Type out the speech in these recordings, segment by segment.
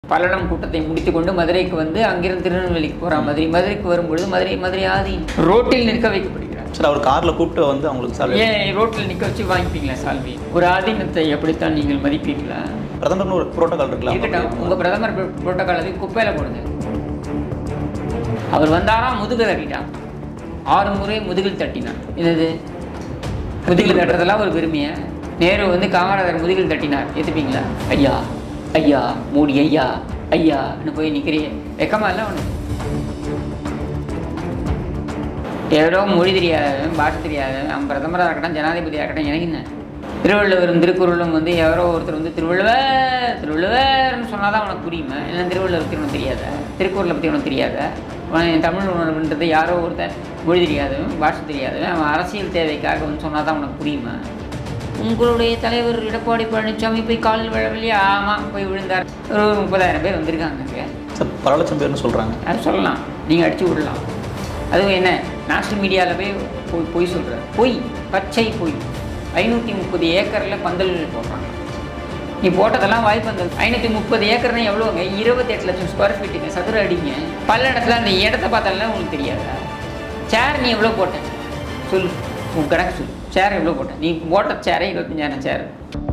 பல்லடம் கூட்டத்தை முடித்துக்கொண்டு மதுரைக்கு வந்து அங்கிருந்து திருநெல்வேலிக்கு போற மாதிரி மதுரைக்கு வரும்பொழுது மதுரை மதுரை ஆதி ரோட்டில் நிற்க வைக்கப்படுகிறார் சார் அவர் காரில் கூப்பிட்டு வந்து அவங்களுக்கு சால்வை ஏன் ரோட்டில் நிற்க வச்சு வாங்கிப்பீங்களா சால்வி ஒரு ஆதீனத்தை எப்படித்தான் நீங்கள் மதிப்பீர்களா பிரதமர்னு ஒரு புரோட்டோகால் இருக்கலாம் இருக்கட்டும் உங்க பிரதமர் புரோட்டோகால் அதை குப்பையில போடுங்க அவர் வந்தாராம் முதுகில் தட்டிட்டான் ஆறு முறை முதுகில் தட்டினார் என்னது முதுகில் தட்டுறதெல்லாம் ஒரு பெருமையை நேரு வந்து காமராஜர் முதுகில் தட்டினார் ஏத்துப்பீங்களா ஐயா ஐயா மோடி ஐயா ஐயான்னு போய் நிற்கிறிய வெக்கமா இல்லை உனக்கு ஏதோ மொழி தெரியாதவன் பாஷை தெரியாதவன் அவன் பிரதமராக இருக்கட்டும் ஜனாதிபதியாக இருக்கட்டும் எனக்கு என்ன திருவள்ளுவரும் திருக்குறளும் வந்து யாரோ ஒருத்தர் வந்து திருவள்ளுவர் திருவள்ளுவர்னு சொன்னால் தான் உனக்கு புரியுமா இல்லை திருவள்ளுவர் பற்றி உனக்கு தெரியாத திருக்குறளை பற்றி உனக்கு தெரியாத அவன் தமிழ் உணர்வுன்றது யாரோ ஒருத்தன் மொழி தெரியாதவன் பாஷை தெரியாதவன் அவன் அரசியல் தேவைக்காக வந்து சொன்னால் தான் உனக்கு புரியுமா உங்களுடைய தலைவர் எடப்பாடி பழனிசாமி போய் காலில் விழவில்லையா ஆமாம் போய் விழுந்தார் ஒரு முப்பதாயிரம் பேர் வந்திருக்காங்க இங்க. சார் பல லட்சம் பேர்னு சொல்கிறாங்க அது சொல்லலாம் நீங்கள் அடிச்சு விடலாம் அதுவும் என்ன நேஷ்னல் மீடியாவில் போய் போய் பொய் சொல்கிற பொய் பச்சை பொய் ஐநூற்றி முப்பது ஏக்கரில் பந்தல்கள் போடுறாங்க நீ போட்டதெல்லாம் வாய்ப்பந்தல் ஐநூற்றி முப்பது ஏக்கர்னா எவ்வளோங்க இருபத்தெட்டு லட்சம் ஸ்கொயர் ஃபீட்டுங்க சதுர அடிங்க பல இடத்துல அந்த இடத்த பார்த்தாலும் உங்களுக்கு தெரியாதா சேர் நீ எவ்வளோ போட்ட சொல்லு உன் கணக்கு சொல்லு சேர் எவ்வளோ போட்ட நீ போட்ட சேரே இருபத்தஞ்சாயிரம் சேர்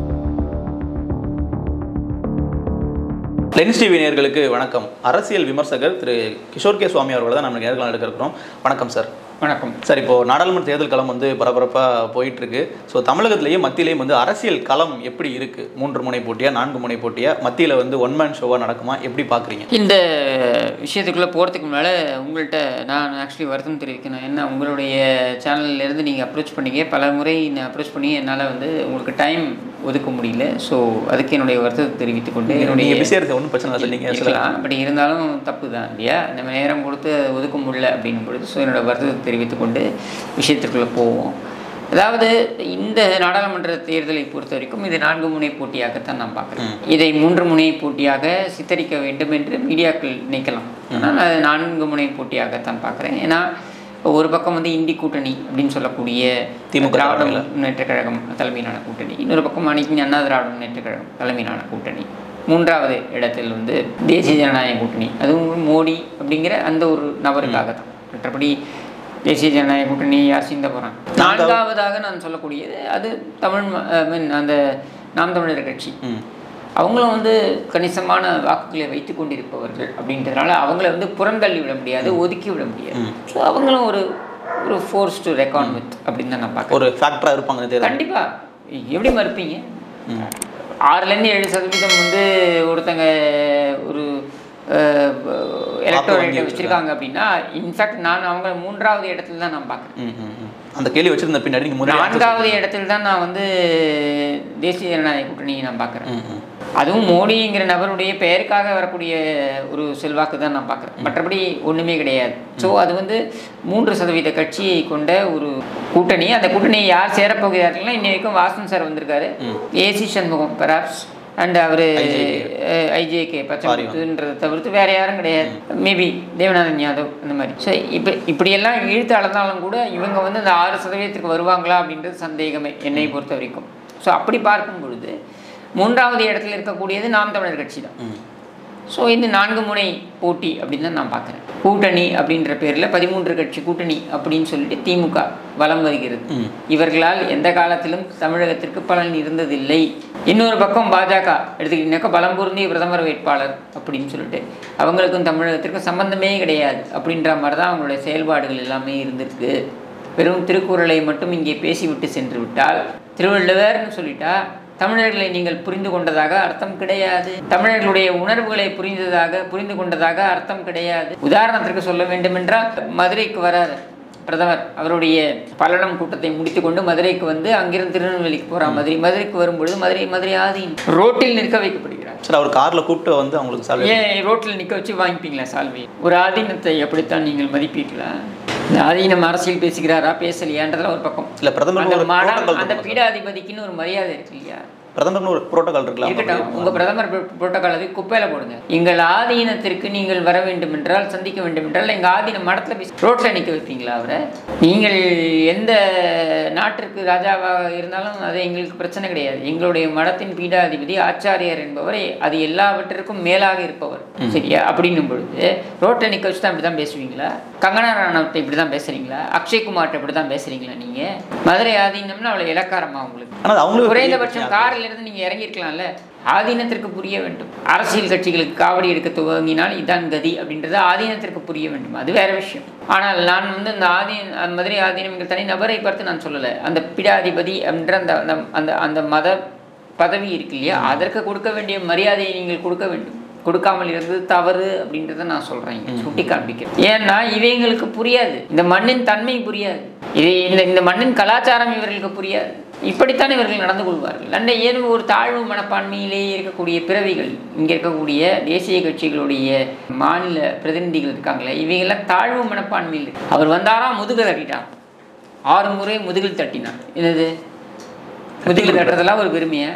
லென்ஸ் டிவி நேயர்களுக்கு வணக்கம் அரசியல் விமர்சகர் திரு கிஷோர் கே சுவாமி அவர்கள் தான் நம்ம நேர்காணல் எடுக்க இருக்கிறோம் வணக்கம் சார் வணக்கம் சார் இப்போ நாடாளுமன்ற தேர்தல் களம் வந்து பரபரப்பாக போயிட்டு இருக்கு ஸோ தமிழகத்திலேயே மத்தியிலேயும் வந்து அரசியல் களம் எப்படி இருக்கு மூன்று முனை போட்டியா நான்கு முனை போட்டியா மத்தியில் வந்து ஒன் மேன் ஷோவாக நடக்குமா எப்படி பார்க்குறீங்க இந்த விஷயத்துக்குள்ளே போகிறதுக்கு முன்னால் உங்கள்கிட்ட நான் ஆக்சுவலி வருத்தம் தெரிவிக்கணும் என்ன உங்களுடைய சேனல்ல இருந்து நீங்கள் அப்ரோச் பண்ணீங்க பல முறை நான் அப்ரோச் பண்ணி என்னால் வந்து உங்களுக்கு டைம் ஒதுக்க முடியல ஸோ அதுக்கு என்னுடைய வருத்தத்தை தெரிவித்துக் கொண்டு என்னுடைய நீங்கள் பிஸியாக இருக்க ஒன்றும் பிரச்சனை இல்லை நீங்கள் சில இருக்கலாம் பட் இருந்தாலும் தப்பு தான் இல்லையா நம்ம நேரம் கொடுத்து ஒதுக்க முடியல அப்படின்னும் பொழுது ஸோ என்னோட வருத்தத்தை தெரிவித்துக் கொண்டு விஷயத்திற்குள்ளே போவோம் அதாவது இந்த நாடாளுமன்ற தேர்தலை பொறுத்த வரைக்கும் இது நான்கு முனை போட்டியாகத்தான் நான் பார்க்குறேன் இதை மூன்று முனை போட்டியாக சித்தரிக்க வேண்டும் என்று மீடியாக்கள் நினைக்கலாம் ஆனால் அது நான்கு முனை போட்டியாகத்தான் பார்க்குறேன் ஏன்னா ஒரு பக்கம் வந்து இந்தி கூட்டணி அப்படின்னு சொல்லக்கூடிய திமுக திராவிட தலைமையில. முன்னேற்ற கழகம் தலைமையிலான கூட்டணி இன்னொரு பக்கம் அனைத்து அண்ணா திராவிட முன்னேற்ற கழகம் தலைமையிலான கூட்டணி மூன்றாவது இடத்தில் வந்து தேசிய ஜனநாயக கூட்டணி அதுவும் மோடி அப்படிங்கிற அந்த ஒரு நபருக்காக தான் மற்றபடி தேசிய ஜனநாயக கூட்டணி யார் சிந்த போகிறாங்க நான்காவதாக நான் சொல்லக்கூடியது அது தமிழ் ம- I mean, அந்த நாம் தமிழர் கட்சி ம் அவங்களும் வந்து கணிசமான வாக்குகளை வைத்து கொண்டிருப்பவர்கள் அப்படின்றதுனால அவங்கள வந்து புறந்தள்ளி விட முடியாது ஒதுக்கி விட முடியாது ஸோ அவங்களும் ஒரு ஒரு ஃபோர்ஸ் டு ரெக்கார்ட் வித் அப்படின்னு தான் நான் பார்க்குறேன் ஒரு ஃபேக்டராக இருப்பாங்க இந்த தேர்தல் கண்டிப்பா எப்படி மறுப்பீங்க ஆறுலேருந்து ஏழு சதவீதம் வந்து ஒருத்தங்க ஒரு எலக்ட்ரோரேட்டை வங்கி வச்சிருக்காங்க அப்படின்னா இன்ஃபேக்ட் நான் அவங்க மூன்றாவது இடத்துல தான் நான் பார்க்குறேன் ம் ம் ம். அந்த கேள்வி வச்சிருந்த பின்னாடி நீங்கள் முன்னாடி நான்காவது இடத்தில் தான் நான் வந்து தேசிய ஜனநாயக கூட்டணியை நான் பார்க்குறேன் ம் ம் அதுவும் மோடிங்கிற நபருடைய பெயருக்காக வரக்கூடிய ஒரு செல்வாக்கு தான் நான் பார்க்குறேன் மற்றபடி ஒன்றுமே கிடையாது ஸோ அது வந்து மூன்று சதவீத கட்சியை கொண்ட ஒரு கூட்டணி அந்த கூட்டணியை யார் சேரப்போகிறார்கள்னா இன்னை வரைக்கும் வாசன் சார் வந்திருக்காரு ஏசி சண்முகம் பெராப்ஸ் அண்ட் அவர் ஐஜேகே பச்சைமுத்துன்றதை தவிர்த்து வேற யாரும் கிடையாது மேபி தேவநாதன் யாதவ் அந்த மாதிரி ஸோ இப்போ இப்படியெல்லாம் இழுத்து அளந்தாலும் கூட இவங்க வந்து அந்த ஆறு சதவீதத்துக்கு வருவாங்களா அப்படின்றது சந்தேகமே என்னை பொறுத்த வரைக்கும் ஸோ அப்படி பார்க்கும் பொழுது மூன்றாவது இடத்துல இருக்கக்கூடியது நாம் தமிழர் கட்சி தான் ம் ஸோ இந்த நான்கு முனை போட்டி அப்படின்னு தான் நான் பார்க்குறேன் கூட்டணி அப்படின்ற பேரில் பதிமூன்று கட்சி கூட்டணி அப்படின்னு சொல்லிட்டு திமுக வலம் வருகிறது ம். இவர்களால் எந்த காலத்திலும் தமிழகத்திற்கு பலன் இருந்ததில்லை இன்னொரு பக்கம் பாஜக எடுத்துக்கிட்டீங்கன்னாக்கா பலம் பொருந்திய பிரதமர் வேட்பாளர் அப்படின்னு சொல்லிட்டு அவங்களுக்கும் தமிழகத்திற்கும் சம்பந்தமே கிடையாது அப்படின்ற மாதிரி தான் அவங்களுடைய செயல்பாடுகள் எல்லாமே இருந்திருக்கு வெறும் திருக்குறளை மட்டும் இங்கே பேசிவிட்டு சென்று விட்டால் திருவள்ளுவர்னு சொல்லிட்டா தமிழர்களை நீங்கள் புரிந்து கொண்டதாக அர்த்தம் கிடையாது தமிழர்களுடைய உணர்வுகளை புரிந்ததாக புரிந்து கொண்டதாக அர்த்தம் கிடையாது உதாரணத்திற்கு சொல்ல வேண்டுமென்றால் மதுரைக்கு வரார் பிரதமர் அவருடைய பல்லடம் கூட்டத்தை முடித்துக்கொண்டு மதுரைக்கு வந்து அங்கிருந்து திருநெல்வேலிக்கு போறார் மதுரை மதுரைக்கு வரும்பொழுது மதுரை மதுரை ஆதீன் ரோட்டில் நிற்க வைக்கப்படுகிறார் சார் அவர் காரில் கூப்பிட்டு வந்து அவங்களுக்கு சால்வை ஏன் ரோட்டில் நிற்க வச்சு வாங்கிப்பீங்களா சால்வி ஒரு ஆதீனத்தை எப்படித்தான் நீங்கள் மதிப்பீர்களா இந்த ஆதீனம் அரசியல் பேசுகிறாரா பேசலையான்றதுல ஒரு பக்கம் இல்லை பிரதமர் அந்த ஒரு மடம் protocol அந்த இருக்கும். பீடாதிபதிக்குன்னு ஒரு மரியாதை இருக்கு இல்லையா பிரதமர்னு ஒரு புரோட்டோகால் இருக்குல்ல அவங்க இருக்கட்டும் உங்க பிரதமர் புரோட்டோகாலை குப்பையில போடுங்க எங்கள் ஆதீனத்திற்கு நீங்கள் வர வேண்டும் என்றால் சந்திக்க வேண்டும் என்றால் எங்க ஆதீன மடத்துல போய் ரோட்ல நிக்க வைப்பீங்களா அவரை நீங்கள் எந்த நாட்டிற்கு ராஜாவாக இருந்தாலும் அது எங்களுக்கு பிரச்சனை கிடையாது எங்களுடைய மடத்தின் பீடாதிபதி ஆச்சாரியார் என்பவர் அது எல்லாவற்றிற்கும் மேலாக இருப்பவர் சரியா அப்படின்னும் பொழுது ரோட்ல நிக்க வச்சு தான் இப்படி தான் பேசுவீங்களா கங்கனா ராணவத்தை இப்படி தான் பேசுறீங்களா அக்ஷய்குமார்ட்ட இப்படி தான் பேசுறீங்களா நீங்க மதுரை ஆதீனம்னா அவ்வளவு இலக்காரமா உங்களுக்கு ஆனால் அவங்களுக்கு பெரிய குறைந்தபட்சம் பிரச்சனையா காரில் இருந்து நீங்க இறங்கி இருக்கலாம்ல ஆதீனத்திற்கு புரிய வேண்டும் அரசியல் கட்சிகளுக்கு காவடி எடுக்க துவங்கினால் இதான் கதி அப்படின்றது ஆதீனத்திற்கு புரிய வேண்டும் அது வேற விஷயம் ஆனால் நான் வந்து அந்த ஆதீன அந்த மதுரை ஆதீனம் என்கிற தனி நபரை பார்த்து நான் சொல்லலை அந்த பிடாதிபதி அப்படின்ற அந்த அந்த- அந்த அந்த மத பதவி இருக்கு இல்லையா அதற்கு கொடுக்க வேண்டிய மரியாதையை நீங்கள் கொடுக்க வேண்டும் கொடுக்காமல் இருந்தது தவறு அப்படின்றத நான் சொல்றேன் இங்க. சுட்டி காண்பிக்கிறேன் ஏன்னா இவங்களுக்கு புரியாது இந்த மண்ணின் தன்மை புரியாது இது இந்த இந்த மண்ணின் கலாச்சாரம் இவர்களுக்கு புரியாது இப்படித்தான் இவர்கள் நடந்து கொள்வார்கள் அந்த ஏன் ஒரு தாழ்வு மனப்பான்மையிலேயே இருக்கக்கூடிய பிறவிகள் இங்கே இருக்கக்கூடிய தேசிய கட்சிகளுடைய மாநில பிரதிநிதிகள் இருக்காங்களே இவைகெல்லாம் தாழ்வு மனப்பான்மையில் இருக்கு. அவர் வந்தாராம் முதுகு தட்டிட்டான் ஆறு முறை முதுகில் தட்டினான் என்னது முதுகில் தட்டுறதெல்லாம் ஒரு பெருமையா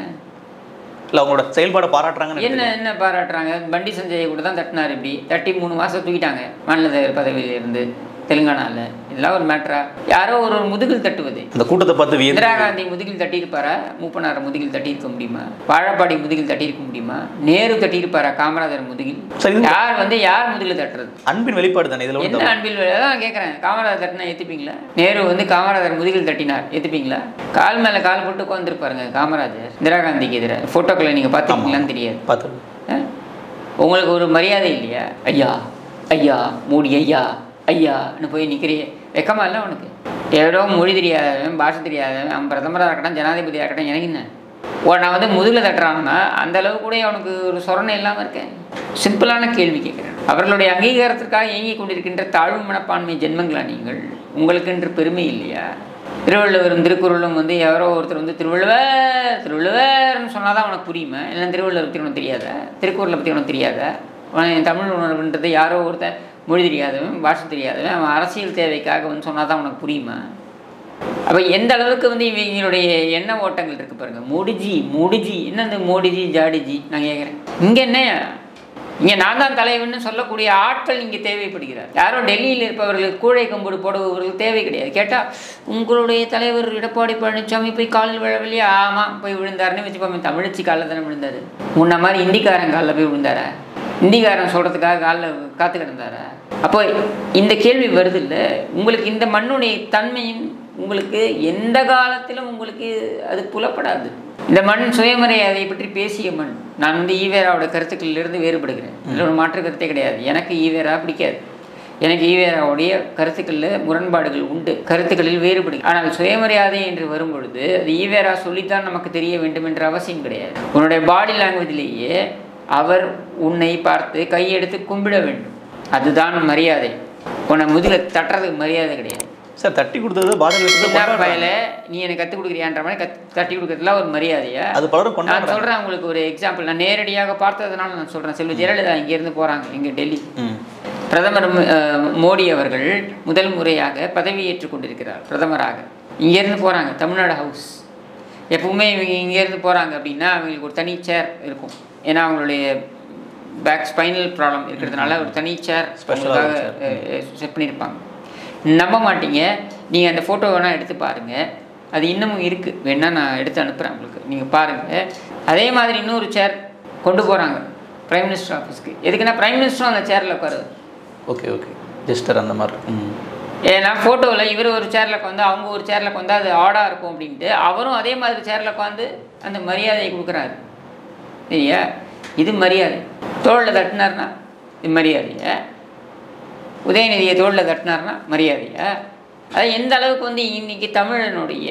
இல்லை அவங்களோட செயல்பாடை பாராட்டுறாங்கன்னு என்ன என்ன பாராட்டுறாங்க பண்டி சஞ்சய் கூட தான் தட்டினார் இப்படி தட்டி மூணு மாசம் தூக்கிட்டாங்க மாநில தலைவர் பதவியில இருந்து தெலுங்கானால இதெல்லாம் ஒரு மேட்ரா யாரோ ஒரு ஒரு முதுகில் தட்டுவது அந்த கூட்டத்தை பார்த்து வியந்து இந்திரா காந்தி முதுகில் தட்டியிருப்பாரா மூப்பனார் முதுகில் தட்டியிருக்க முடியுமா வாழப்பாடி முதுகில் தட்டியிருக்க முடியுமா நேரு தட்டியிருப்பாரா காமராஜர் முதுகில் சரி இது யார் வந்து யார் முதுகில் தட்டுறது அன்பின் வெளிப்பாடு தானே இதில் என்ன வந்து அன்பில் விளையாட தான் கேட்குறேன் காமராஜர் தட்டினா ஏற்றுப்பீங்களா நேரு வந்து காமராஜர் முதுகில் தட்டினார் ஏற்றுப்பீங்களா கால் மேலே கால் போட்டு உட்காந்துருப்பாருங்க காமராஜர் இந்திரா காந்திக்கு எதிராக ஃபோட்டோக்களை நீங்கள் பார்த்துருக்கீங்களான்னு தெரியாது பார்த்து ஆ? உங்களுக்கு ஒரு மரியாதை இல்லையா ஐயா ஐயா மூடி ஐயா ஐயான்னு போய் நிற்கிறியே வெக்கமா இல்லை உனக்கு ஏதோ மொழி தெரியாதவன் பாஷை தெரியாதவன் அவன் பிரதமராக இருக்கட்டும் ஜனாதிபதியாக இருக்கட்டும் எனக்கு என்ன ஓ நான் வந்து முதுகில் தட்டுறான்னா அந்த அளவு கூட அவனுக்கு ஒரு சொரணை இல்லாமல் இருக்கேன் சிம்பிளான கேள்வி கேட்குறேன் அவர்களுடைய அங்கீகாரத்திற்காக இயங்கிக் கொண்டிருக்கின்ற தாழ்வு மனப்பான்மை ஜென்மங்களா நீங்கள் உங்களுக்கென்று பெருமை இல்லையா திருவள்ளுவரும் திருக்குறளும் வந்து யாரோ ஒருத்தர் வந்து திருவள்ளுவர் திருவள்ளுவர்னு சொன்னால் தான் உனக்கு புரியுமா இல்லை திருவள்ளுவர் பற்றி உனக்கு தெரியாதா திருக்குறளை பற்றி உனக்கு தெரியாதா உனக்கு தமிழ் உணர்வுன்றது யாரோ ஒருத்தன் மொழி தெரியாதவன் பாஷை தெரியாதவன் அவன் அரசியல் தேவைக்காக வந்து சொன்னால் தான் உனக்கு புரியுமா அப்போ எந்த அளவுக்கு வந்து இவங்களுடைய எண்ண ஓட்டங்கள் இருக்கு பாருங்க மோடிஜி மோடிஜி என்ன இந்த மோடிஜி ஜாடிஜி நான் கேட்குறேன் இங்கே என்ன இங்கே நான் தான் தலைவன்னு சொல்லக்கூடிய ஆட்கள் இங்கே தேவைப்படுகிறார் யாரோ டெல்லியில் இருப்பவர்களுக்கு கூழை கம்புடு போடுபவர்கள் தேவை கிடையாது கேட்டால் உங்களுடைய தலைவர் எடப்பாடி பழனிசாமி போய் காலில் விழவில்லையா ஆமாம் போய் விழுந்தாருன்னு வச்சுப்போமே தமிழச்சி காலில் தானே விழுந்தாரு முன்ன மாதிரி இந்திக்காரன் காலில் போய் விழுந்தாரா இந்திக்காரன் சொல்கிறதுக்காக காலில் காத்து கிடந்தாரா அப்போ இந்த கேள்வி வருது இல்லை உங்களுக்கு இந்த மண்ணுடைய தன்மையும் உங்களுக்கு எந்த காலத்திலும் உங்களுக்கு அது புலப்படாது இந்த மண் சுயமரியாதையை பற்றி பேசிய மண் நான் வந்து ஈவேராவோட கருத்துக்களிலிருந்து வேறுபடுகிறேன் இதில் ஒரு மாற்று கருத்தே கிடையாது எனக்கு ஈவேரா பிடிக்காது எனக்கு ஈவேராவுடைய கருத்துக்களில் முரண்பாடுகள் உண்டு கருத்துக்களில் வேறுபடுகிறது ஆனால் சுயமரியாதை என்று வரும்பொழுது அது ஈவேரா சொல்லித்தான் நமக்கு தெரிய வேண்டும் என்ற அவசியம் கிடையாது உன்னுடைய பாடி லாங்குவேஜிலேயே அவர் உன்னை பார்த்து கையெடுத்து கும்பிட வேண்டும் அதுதான் மரியாதை உன்னை முதுகில தட்டுறதுக்கு மரியாதை கிடையாது சார் தட்டி கொடுத்தது பாரதிய சின்ன பயல நீ எனக்கு கற்றுக் கொடுக்குறியான்ற மாதிரி கத் தட்டி கொடுக்கறதுலாம் ஒரு மரியாதையா அது பலரும் நான் கொண்டாடுறாங்க சொல்கிறேன் உங்களுக்கு ஒரு எக்ஸாம்பிள் நான் நேரடியாக பார்த்ததுனால நான் சொல்கிறேன் செல்வி ஜெயலலிதா இங்கேருந்து போகிறாங்க இங்கே டெல்லி ம் பிரதமர் மு- அஹ் மோடி அவர்கள் முதல் முறையாக பதவியேற்றுக் கொண்டிருக்கிறார் பிரதமராக இங்கேருந்து போகிறாங்க தமிழ்நாடு ஹவுஸ் எப்பவுமே இவங்க இங்கேருந்து போகிறாங்க அப்படின்னா அவங்களுக்கு ஒரு தனி சேர் இருக்கும் ஏன்னா அவங்களுடைய பேக் ஸ்பைனல் ப்ராப்ளம் இருக்கிறதுனால ஒரு தனி சேர் Special ஆ ஒரு chair. செட் பண்ணியிருப்பாங்க நம்ப மாட்டீங்க நீங்கள் அந்த ஃபோட்டோ வேணால் எடுத்து பாருங்கள் அது இன்னமும் இருக்குது வேணா நான் எடுத்து அனுப்புகிறேன் உங்களுக்கு நீங்கள் பாருங்கள் அதே மாதிரி இன்னொரு சேர் கொண்டு போகிறாங்க பிரைம் மினிஸ்டர் ஆஃபீஸ்க்கு எதுக்குன்னா பிரைம் மினிஸ்டரும் அந்த சேரில் உட்காருது ஓகே ஓகே ஜெஸ்டர் அந்த மாதிரி ம் ஏன்னா ஃபோட்டோவில் இவர் ஒரு சேரில் உட்காந்து அவங்க ஒரு சேரில் உட்காந்து அது ஆடாக இருக்கும் அப்படின்ட்டு அவரும் அதே மாதிரி சேரில் உட்காந்து அந்த மரியாதையை கொடுக்குறாரு சரியா இது மரியாதை தோளில் தட்டினார்னா இது மரியாதையா உதயநிதியை தோளில் தட்டினார்னா மரியாதையா அது எந்த அளவுக்கு வந்து இன்னைக்கு தமிழனுடைய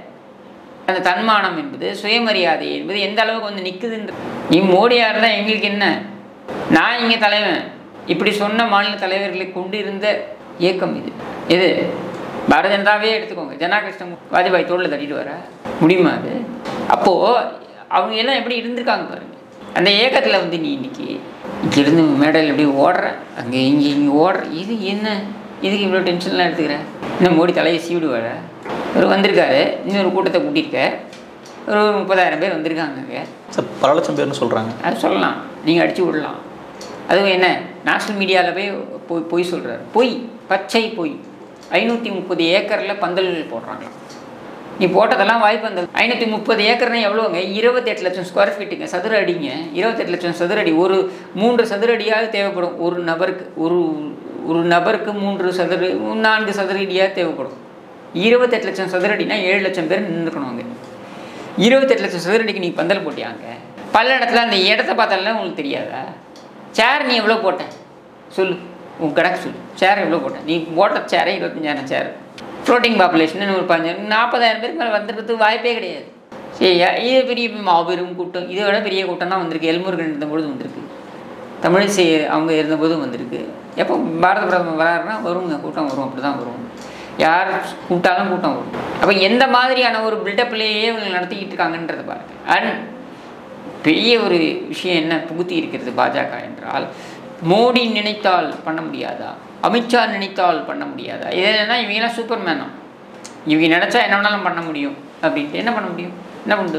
அந்த தன்மானம் என்பது சுயமரியாதை என்பது எந்த அளவுக்கு வந்து நிற்குதுன்ற நீ மோடியாக இருந்தால் எங்களுக்கு என்ன நான் இங்கே தலைவன் இப்படி சொன்ன மாநில தலைவர்களை கொண்டு இருந்த இயக்கம் இது இது பாரதிய ஜனதாவே எடுத்துக்கோங்க ஜனா கிருஷ்ணன் வாஜ்பாய் தோளில் தட்டிட்டு வர முடியுமா அது அப்போது அவங்க எல்லாம் எப்படி இருந்திருக்காங்க பாருங்க அந்த இயக்கத்தில் வந்து நீ இன்னைக்கு இங்கிருந்து மேடையில் எப்படி ஓடுற அங்கே இங்கே இங்கே ஓடுற இது என்ன இதுக்கு இவ்வளோ டென்ஷன்லாம் எடுத்துக்கிற இன்னும் மோடி தலையை சீவிடுவார இவர் வந்திருக்காரு இன்னொரு கூட்டத்தை கூட்டியிருக்க ஒரு முப்பதாயிரம் பேர் வந்திருக்காங்க சார் பல லட்சம் பேர்னு சொல்கிறாங்க அது சொல்லலாம் நீங்கள் அடித்து விடலாம் அதுவும் என்ன நேஷ்னல் மீடியாவில் போய் போய் பொய் சொல்கிறார் பொய் பச்சை பொய் ஐநூற்றி முப்பது ஏக்கரில் பந்தல்கள் போடுறாங்களாம் நீ போட்டதெல்லாம் வாய்ப்பந்தல் ஐநூற்றி முப்பது ஏக்கர்னா எவ்வளோங்க இருபத்தெட்டு லட்சம் ஸ்கொயர் ஃபீட்டுங்க சதுர அடிங்க இருபத்தெட்டு லட்சம் சதுர அடி ஒரு மூன்று சதுர அடியாக தேவைப்படும் ஒரு நபருக்கு ஒரு ஒரு நபருக்கு மூன்று சதுர நான்கு சதுர அடியாக தேவைப்படும் இருபத்தெட்டு லட்சம் சதுர அடினா ஏழு லட்சம் பேர் நின்றுக்கணும் அங்கே இருபத்தெட்டு லட்சம் சதுரடிக்கு நீ பந்தல் போட்டியாங்க பல இடத்துல அந்த இடத்த பார்த்தாலும் உங்களுக்கு தெரியாதா சேர் நீ எவ்வளோ போட்ட சொல்லு உன் கணக்கு சொல்லு சேர் எவ்வளோ போட்ட நீ போட்ட சேரே இருபத்தஞ்சாயிரம் சேர் ஃப்ளோட்டிங் பாப்புலேஷன் ஒரு பதினஞ்சு நாற்பதாயிரம் பேருக்கு மேலே வந்துடுறதுக்கு வாய்ப்பே கிடையாது சரியா இது பெரிய மாபெரும் கூட்டம் இதை விட பெரிய கூட்டம் தான் வந்திருக்கு எல்முருகன் இருந்தபொழுது வந்திருக்கு தமிழிசை அவங்க இருந்தபோதும் வந்திருக்கு எப்போ பாரத பிரதமர் வராருன்னா வருங்க கூட்டம் வரும் அப்படி தான் வரும் யார் கூப்பிட்டாலும் கூட்டம் வரும் அப்போ எந்த மாதிரியான ஒரு பில்டப்லேயே இவங்க நடத்திக்கிட்டு இருக்காங்கன்றதை பாருங்க அண்ட் பெரிய ஒரு விஷயம் என்ன புகுத்தி இருக்கிறது பாஜக என்றால் மோடி நினைத்தால் பண்ண முடியாதா அமித்ஷா நினைத்தால் பண்ண முடியாதா இது என்னன்னா இவங்கெல்லாம் சூப்பர் மேனா இவங்க நினச்சா என்ன வேணாலும் பண்ண முடியும் அப்படின்ட்டு என்ன பண்ண முடியும் என்ன பண்ணுது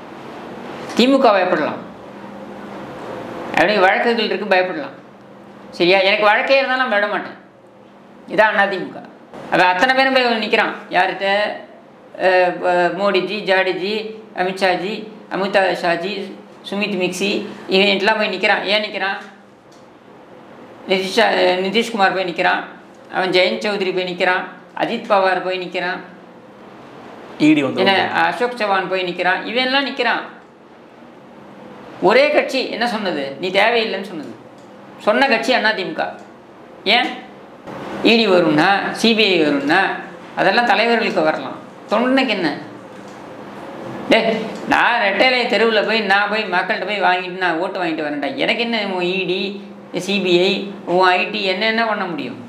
திமுக பயப்படலாம் அப்படியே வழக்குகள் இருக்குது பயப்படலாம் சரியா எனக்கு வழக்கே இருந்தாலும் நான் விட மாட்டேன் இதான் அதிமுக அவன் அத்தனை பேரும் போய் நிற்கிறான் யார்கிட்ட அஹ், அஹ், மோடிஜி ஜாடிஜி அமித்ஷாஜி அமிதா ஷாஜி சுமித் மிக்சி இவன்ட்டுலாம் போய் நிற்கிறான் ஏன் நிற்கிறான் நிதிஷா நிதிஷ்குமார் போய் நிற்கிறான் அவன் ஜெயந்த் சௌத்ரி போய் நிற்கிறான் அஜித் பவார் போய் நிற்கிறான் இடி வந்து என்ன அசோக் சவான் போய் நிற்கிறான் இவன்லாம் நிற்கிறான் ஒரே கட்சி என்ன சொன்னது நீ தேவையில்லைன்னு சொன்னது சொன்ன கட்சி அதிமுக ஏன் இடி வரும்னா சிபிஐ வரும்னா அதெல்லாம் தலைவர்களுக்கு வரலாம் தொண்டனுக்கு என்ன டே நான் ரெட்டையிலைய தெருவில் போய் நான் போய் மக்கள்கிட்ட போய் வாங்கிட்டு நான் ஓட்டு வாங்கிட்டு வரேன்டா எனக்கு என்ன இடி சிபிஐ உன் ஐடி என்ன என்ன பண்ண முடியும்